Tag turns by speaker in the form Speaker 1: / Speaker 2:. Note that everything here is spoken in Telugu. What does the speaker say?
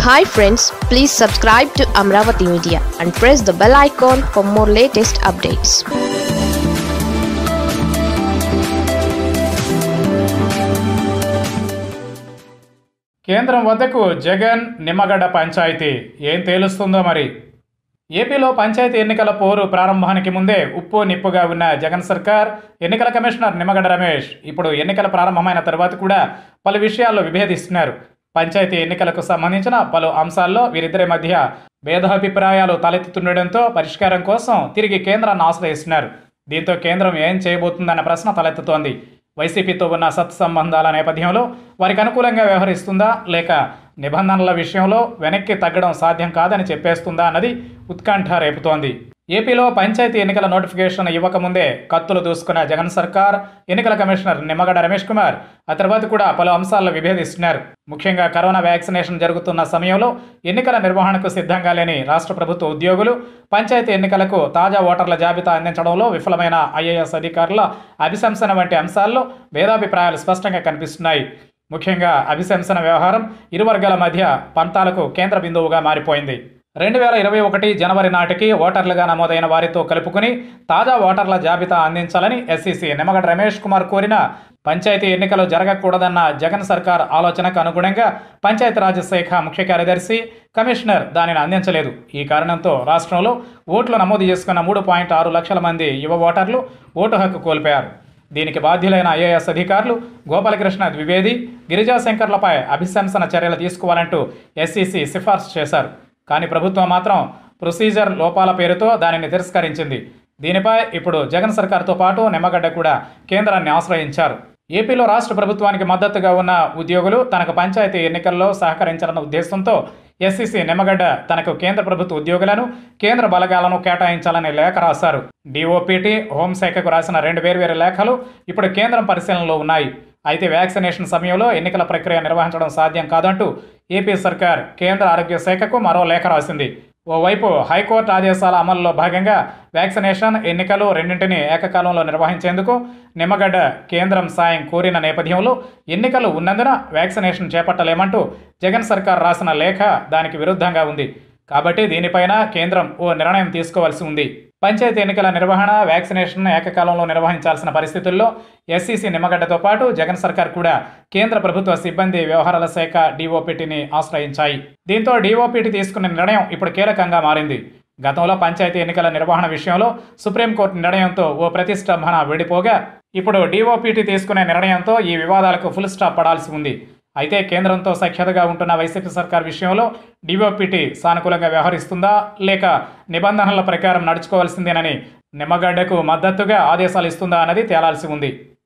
Speaker 1: hi friends please subscribe to Amaravati media and press the bell icon for more latest updates
Speaker 2: కేంద్రం వద్దకు జగన్ నిమ్మగడ్డ పంచాయతీ ఏం తేలుస్తుందో మరి ఏపీలో పంచాయతీ ఎన్నికల పోరు ప్రారంభానికి ముందే ఉప్పు నిప్పుగా ఉన్న జగన్ సర్కార్ ఎన్నికల కమిషనర్ నిమ్మగడ్డ రమేష్ ఇప్పుడు ఎన్నికల ప్రారంభమైన తర్వాత కూడా పలు విషయాల్లో విభేదిస్తున్నారు పంచాయతీ ఎన్నికలకు సంబంధించిన పలు అంశాల్లో వీరిద్దరి మధ్య భేదాభిప్రాయాలు తలెత్తుతుండటంతో పరిష్కారం కోసం తిరిగి కేంద్రాన్ని ఆశ్రయిస్తున్నారు దీంతో కేంద్రం ఏం చేయబోతుందన్న ప్రశ్న తలెత్తుతోంది వైసీపీతో ఉన్న సత్సంబంధాల నేపథ్యంలో వారికి అనుకూలంగా వ్యవహరిస్తుందా లేక నిబంధనల విషయంలో వెనక్కి తగ్గడం సాధ్యం కాదని చెప్పేస్తుందా అన్నది ఉత్కంఠ రేపుతోంది ఏపీలో పంచాయతీ ఎన్నికల నోటిఫికేషన్ ఇవ్వకముందే కత్తులు దూసుకున్న జగన్ సర్కార్ ఎన్నికల కమిషనర్ నిమ్మగడ్డ రమేష్ కుమార్ ఆ తర్వాత కూడా పలు అంశాల్లో విభేదిస్తున్నారు ముఖ్యంగా కరోనా వ్యాక్సినేషన్ జరుగుతున్న సమయంలో ఎన్నికల నిర్వహణకు సిద్ధంగా లేని రాష్ట్ర ప్రభుత్వ ఉద్యోగులు పంచాయతీ ఎన్నికలకు తాజా ఓటర్ల జాబితా అందించడంలో విఫలమైన ఐఏఎస్ అధికారుల అభిశంసన వంటి అంశాల్లో భేదాభిప్రాయాలు స్పష్టంగా కనిపిస్తున్నాయి ముఖ్యంగా అభిశంసన వ్యవహారం ఇరు వర్గాల మధ్య పంతాలకు కేంద్ర బిందువుగా మారిపోయింది రెండు వేల ఇరవై ఒకటి జనవరి నాటికి ఓటర్లుగా నమోదైన వారితో కలుపుకుని తాజా ఓటర్ల జాబితా అందించాలని ఎస్సీసీ నిమ్మగడ్డ రమేష్ కుమార్ కోరిన పంచాయతీ ఎన్నికలు జరగకూడదన్న జగన్ సర్కార్ ఆలోచనకు అనుగుణంగా పంచాయతీరాజ్ శాఖ ముఖ్య కార్యదర్శి కమిషనర్ దానిని అందించలేదు ఈ కారణంతో రాష్ట్రంలో ఓట్లు నమోదు చేసుకున్న మూడు పాయింట్ ఆరు లక్షల మంది యువ ఓటర్లు ఓటు హక్కు కోల్పోయారు దీనికి బాధ్యులైన ఐఏఎస్ అధికారులు గోపాలకృష్ణ ద్వివేది గిరిజాశంకర్లపై అభిశంసన చర్యలు తీసుకోవాలంటూ ఎస్సీసీ సిఫార్సు చేశారు కానీ ప్రభుత్వం మాత్రం ప్రొసీజర్ లోపాల పేరుతో దానిని తిరస్కరించింది దీనిపై ఇప్పుడు జగన్ సర్కార్తో పాటు నిమ్మగడ్డ కూడా కేంద్రాన్ని ఆశ్రయించారు ఏపీలో రాష్ట్ర ప్రభుత్వానికి మద్దతుగా ఉన్న ఉద్యోగులు తనకు పంచాయతీ ఎన్నికల్లో సహకరించాలన్న ఉద్దేశంతో ఎస్సీసీ నిమ్మగడ్డ తనకు కేంద్ర ప్రభుత్వ ఉద్యోగులను కేంద్ర బలగాలను కేటాయించాలని లేఖ రాశారు డిఓపిటి హోంశాఖకు రాసిన రెండు వేర్వేరు లేఖలు ఇప్పుడు కేంద్రం పరిశీలనలో ఉన్నాయి అయితే వ్యాక్సినేషన్ సమయంలో ఎన్నికల ప్రక్రియ నిర్వహించడం సాధ్యం కాదంటూ ఏపీ సర్కార్ కేంద్ర ఆరోగ్య శాఖకు మరో లేఖ రాసింది ఓవైపు హైకోర్టు ఆదేశాల అమల్లో భాగంగా వ్యాక్సినేషన్ ఎన్నికలు రెండింటినీ ఏకకాలంలో నిర్వహించేందుకు నిమ్మగడ్డ కేంద్రం సాయం కోరిన నేపథ్యంలో ఎన్నికలు ఉన్నందున వ్యాక్సినేషన్ చేపట్టలేమంటూ జగన్ సర్కార్ రాసిన లేఖ దానికి విరుద్ధంగా ఉంది కాబట్టి దీనిపైన కేంద్రం ఓ నిర్ణయం తీసుకోవాల్సి ఉంది పంచాయతీ ఎన్నికల నిర్వహణ వ్యాక్సినేషన్ ఏకకాలంలో నిర్వహించాల్సిన పరిస్థితుల్లో ఎస్సీసీ నిమ్మగడ్డతో పాటు జగన్ సర్కార్ కూడా కేంద్ర ప్రభుత్వ సిబ్బంది వ్యవహారాల శాఖ డీఓపీటీని ఆశ్రయించాయి దీంతో డీఓపీటీ తీసుకున్న నిర్ణయం ఇప్పుడు కీలకంగా మారింది గతంలో పంచాయతీ ఎన్నికల నిర్వహణ విషయంలో సుప్రీంకోర్టు నిర్ణయంతో ఓ ప్రతిష్టంభన విడిపోగా ఇప్పుడు డీఓపీటీ తీసుకునే నిర్ణయంతో ఈ వివాదాలకు ఫుల్ స్టాప్ పడాల్సి ఉంది అయితే కేంద్రంతో సఖ్యతగా ఉంటున్న వైసీపీ సర్కార్ విషయంలో డిఓపిటి సానుకూలంగా వ్యవహరిస్తుందా లేక నిబంధనల ప్రకారం నడుచుకోవాల్సిందేనని నిమ్మగడ్డకు మద్దతుగా ఆదేశాలు ఇస్తుందా అన్నది తేలాల్సి ఉంది